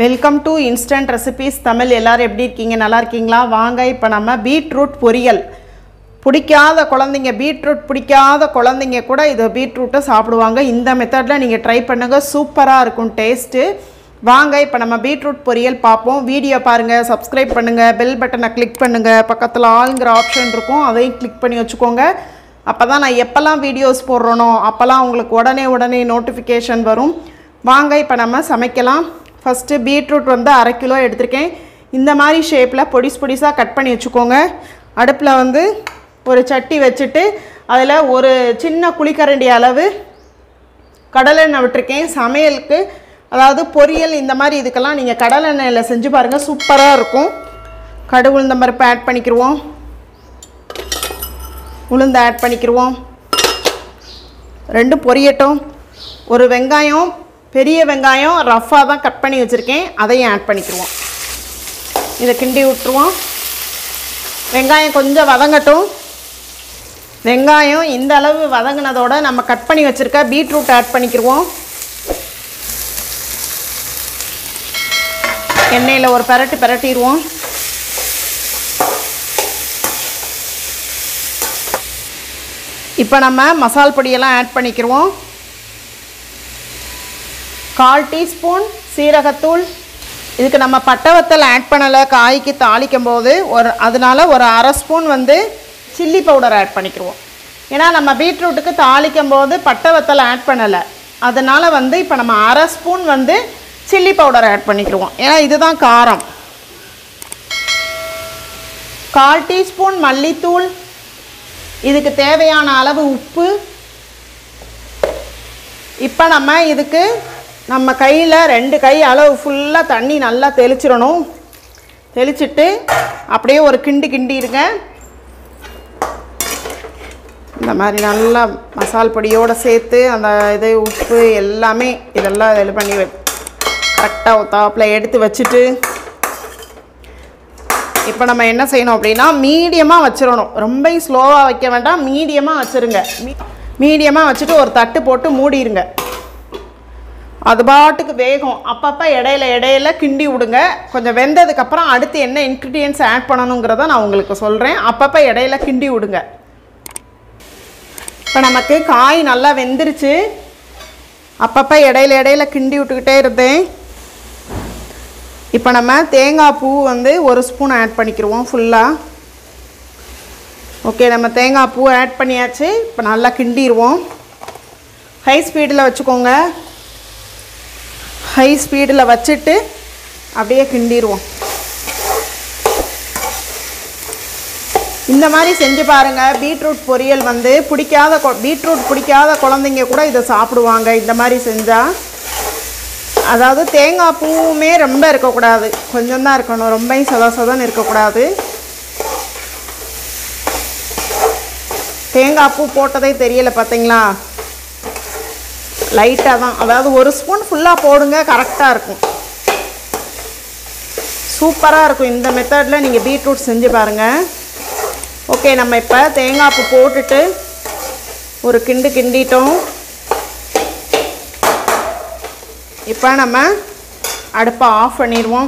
welcome to instant recipes Tamil எல்லாரும் எப்படி இருக்கீங்க நல்லா இருக்கீங்களா வாங்க இப்போ நம்ம பீட்ரூட் பொரியல் பிடிக்காத குழந்தைங்க பீட்ரூட் பிடிக்காத குழந்தைங்க கூட இது பீட்ரூட்டை சாப்பிடுவாங்க இந்த மெத்தடில் நீங்கள் ட்ரை பண்ணுங்கள் சூப்பராக இருக்கும் டேஸ்ட்டு வாங்க இப்போ நம்ம பீட்ரூட் பொரியல் பார்ப்போம் வீடியோ பாருங்கள் சப்ஸ்கிரைப் பண்ணுங்கள் பெல் பட்டனை கிளிக் பண்ணுங்கள் பக்கத்தில் ஆளுங்கிற ஆப்ஷன் இருக்கும் அதையும் கிளிக் பண்ணி வச்சுக்கோங்க அப்போ தான் நான் எப்போல்லாம் வீடியோஸ் போடுறேனோ அப்போல்லாம் உங்களுக்கு உடனே உடனே நோட்டிஃபிகேஷன் வரும் வாங்க இப்போ நம்ம சமைக்கலாம் ஃபஸ்ட்டு பீட்ரூட் வந்து அரை கிலோ எடுத்திருக்கேன் இந்த மாதிரி ஷேப்பில் பொடிஸ் பொடிசாக கட் பண்ணி வச்சுக்கோங்க அடுப்பில் வந்து ஒரு சட்டி வச்சுட்டு அதில் ஒரு சின்ன குழிக்கரண்டி அளவு கடலெண்ணெய் விட்டுருக்கேன் சமையலுக்கு அதாவது பொரியல் இந்த மாதிரி இதுக்கெல்லாம் நீங்கள் கடலெண்ணெயில் செஞ்சு பாருங்கள் சூப்பராக இருக்கும் கடுகு உளுந்த பருப்பு ஆட் பண்ணிக்கிருவோம் உளுந்து ஆட் பண்ணிக்கிருவோம் ரெண்டும் பொரியட்டும் ஒரு வெங்காயம் பெரிய வெங்காயம் ரஃப்பாக தான் கட் பண்ணி வச்சுருக்கேன் அதையும் ஆட் பண்ணிக்கிருவோம் இதை கிண்டி விட்டுருவோம் வெங்காயம் கொஞ்சம் வதங்கட்டும் வெங்காயம் இந்த அளவு வதங்கினதோட நம்ம கட் பண்ணி வச்சுருக்க பீட்ரூட் ஆட் பண்ணிக்கிருவோம் எண்ணெயில் ஒரு பரட்டு பரட்டிடுவோம் இப்போ நம்ம மசால் பொடியெல்லாம் ஆட் பண்ணிக்கிருவோம் கால் டீஸ்பூன் சீரகத்தூள் இதுக்கு நம்ம பட்டை வத்தல் ஆட் பண்ணலை காய்க்கு தாளிக்கும் போது ஒரு அதனால ஒரு அரை ஸ்பூன் வந்து சில்லி பவுடர் ஆட் பண்ணிக்கிருவோம் ஏன்னா நம்ம பீட்ரூட்டுக்கு தாளிக்கும் போது பட்டை வத்தல் ஆட் பண்ணலை அதனால் வந்து இப்போ நம்ம அரை ஸ்பூன் வந்து சில்லி பவுடர் ஆட் பண்ணிக்கிருவோம் ஏன்னா இதுதான் காரம் கால் டீஸ்பூன் மல்லித்தூள் இதுக்கு தேவையான அளவு உப்பு இப்போ நம்ம இதுக்கு நம்ம கையில் ரெண்டு கை அளவு ஃபுல்லாக தண்ணி நல்லா தெளிச்சிடணும் தெளிச்சிட்டு அப்படியே ஒரு கிண்டு கிண்டிருங்க இந்த மாதிரி நல்லா மசால் பொடியோடு சேர்த்து அந்த இது உப்பு எல்லாமே இதெல்லாம் இது பண்ணி கரெக்டாக தாப்பில் எடுத்து வச்சுட்டு இப்போ நம்ம என்ன செய்யணும் அப்படின்னா மீடியமாக வச்சிடணும் ரொம்ப ஸ்லோவாக வைக்க வேண்டாம் மீடியமாக வச்சுருங்க மீடியமாக வச்சுட்டு ஒரு தட்டு போட்டு மூடிடுங்க அது பாட்டுக்கு வேகும் அப்பப்போ இடையில இடையில கிண்டி விடுங்க கொஞ்சம் வெந்ததுக்கப்புறம் அடுத்து என்ன இன்க்ரீடியன்ஸ் ஆட் பண்ணணுங்கிறத நான் உங்களுக்கு சொல்கிறேன் அப்பப்போ இடையில கிண்டி விடுங்க இப்போ நமக்கு காய் நல்லா வெந்துருச்சு அப்பப்போ இடையில இடையில கிண்டி விட்டுக்கிட்டே இருந்தேன் இப்போ நம்ம தேங்காய் பூ வந்து ஒரு ஸ்பூன் ஆட் பண்ணிக்கிடுவோம் ஃபுல்லாக ஓகே நம்ம தேங்காய் பூ ஆட் பண்ணியாச்சு இப்போ நல்லா கிண்டிடுவோம் ஹை ஸ்பீடில் வச்சுக்கோங்க ஹை ஸ்பீடில் வச்சுட்டு அப்படியே கிண்டிடுவோம் இந்த மாதிரி செஞ்சு பாருங்கள் பீட்ரூட் பொரியல் வந்து பிடிக்காத கொ பீட்ரூட் பிடிக்காத குழந்தைங்க கூட இதை சாப்பிடுவாங்க இந்த மாதிரி செஞ்சால் அதாவது தேங்காய் பூவுமே ரொம்ப இருக்கக்கூடாது கொஞ்சம் தான் இருக்கணும் ரொம்ப சதா சதன்னு இருக்கக்கூடாது தேங்காய் பூ போட்டதே தெரியலை பார்த்தீங்களா லைட்டாக தான் அதாவது ஒரு ஸ்பூன் ஃபுல்லாக போடுங்க கரெக்டாக இருக்கும் சூப்பராக இருக்கும் இந்த மெத்தடில் நீங்கள் பீட்ரூட் செஞ்சு பாருங்கள் ஓகே நம்ம இப்போ தேங்காய் பூ போட்டுட்டு ஒரு கிண்டு கிண்டிட்டோம் இப்போ நம்ம அடுப்பை ஆஃப் பண்ணிடுவோம்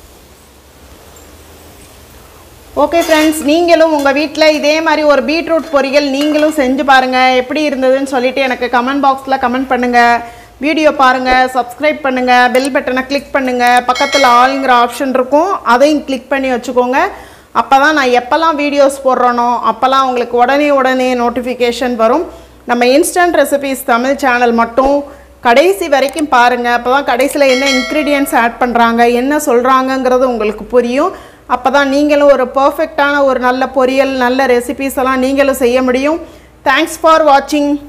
ஓகே ஃப்ரெண்ட்ஸ் நீங்களும் உங்கள் வீட்டில் இதே மாதிரி ஒரு பீட்ரூட் பொரியல் நீங்களும் செஞ்சு பாருங்கள் எப்படி இருந்ததுன்னு சொல்லிவிட்டு எனக்கு கமெண்ட் பாக்ஸில் கமெண்ட் பண்ணுங்கள் வீடியோ பாருங்கள் சப்ஸ்கிரைப் பண்ணுங்கள் பெல் பட்டனை கிளிக் பண்ணுங்கள் பக்கத்தில் ஆளுங்கிற ஆப்ஷன் இருக்கும் அதையும் கிளிக் பண்ணி வச்சுக்கோங்க அப்போ தான் நான் எப்போல்லாம் வீடியோஸ் போடுறேனோ அப்போல்லாம் உங்களுக்கு உடனே உடனே நோட்டிஃபிகேஷன் வரும் நம்ம இன்ஸ்டன்ட் ரெசிபீஸ் தமிழ் சேனல் மட்டும் கடைசி வரைக்கும் பாருங்கள் அப்போ தான் கடைசியில் என்ன இன்க்ரீடியன்ஸ் ஆட் பண்ணுறாங்க என்ன சொல்கிறாங்கங்கிறது உங்களுக்கு புரியும் அப்போ தான் நீங்களும் ஒரு பர்ஃபெக்டான ஒரு நல்ல பொரியல் நல்ல ரெசிபீஸ் எல்லாம் நீங்களும் செய்ய முடியும் தேங்க்ஸ் ஃபார் வாட்சிங்